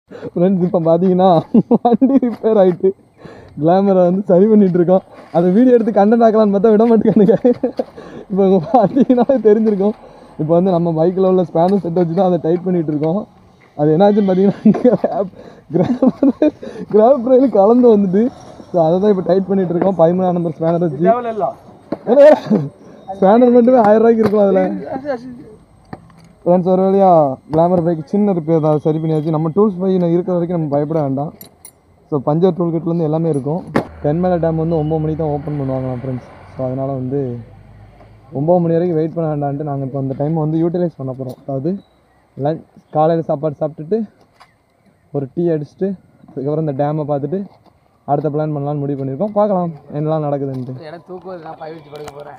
friends இப்போ பார்த்தீங்கன்னா வண்டி ரிப்பேர் ஆகிட்டு கிளாமரை வந்து சரி பண்ணிட்டு இருக்கோம் அதை வீடியோ எடுத்து கண்டென்ட் ஆக்கலாம்னு பார்த்தா விட மாட்டேங்கானுங்க இப்போ இங்க பார்த்தீங்கன்னா தெரிஞ்சிருக்கும் இப்போ வந்து நம்ம பைக்கில் உள்ள ஸ்பேனர் செட் வச்சு தான் அதை டைட் பண்ணிட்டு இருக்கோம் அது என்னாச்சுன்னு பார்த்தீங்கன்னா கிராப் கிராப் ரயில் கலந்து வந்துட்டு ஸோ அதை தான் இப்போ டைட் பண்ணிட்டு இருக்கோம் பதிமூணாம் நம்பர் ஸ்பேனர் வச்சு ஏன்னா ஸ்பேனர் மட்டுமே ஆயிரம் ரூபாய்க்கு இருக்கும் அதில் ஃப்ரெண்ட்ஸ் ஒரு வழியா கிளாமர் பைக் சின்ன ரிப்பேர் தான் அதை சரி பண்ணியாச்சு நம்ம டூல்ஸ் பை இருக்கிற வரைக்கும் நம்ம பயப்பட வேண்டாம் ஸோ பஞ்சர் டூல் கிட்லேருந்து எல்லாமே இருக்கும் தென்மேலை டேம் வந்து ஒம்பது மணிக்கு தான் ஓப்பன் பண்ணுவாங்களாம் ஃப்ரெண்ட்ஸ் ஸோ அதனால் வந்து ஒம்பது மணி வரைக்கும் வெயிட் பண்ண வேண்டான்ட்டு நாங்கள் இப்போ அந்த டைமை வந்து யூட்டிலைஸ் பண்ண போகிறோம் அதாவது லஞ்ச் காலையில் சாப்பாடு சாப்பிட்டுட்டு ஒரு டீ அடிச்சுட்டு அதுக்கப்புறம் இந்த டேமை பார்த்துட்டு அடுத்த பிளான் பண்ணலாம்னு முடிவு பண்ணியிருக்கோம் பார்க்கலாம் என்னலாம் நடக்குதுன்ட்டு எனக்கு தூக்கம் நான் பயிற்சி படுக்க போகிறேன்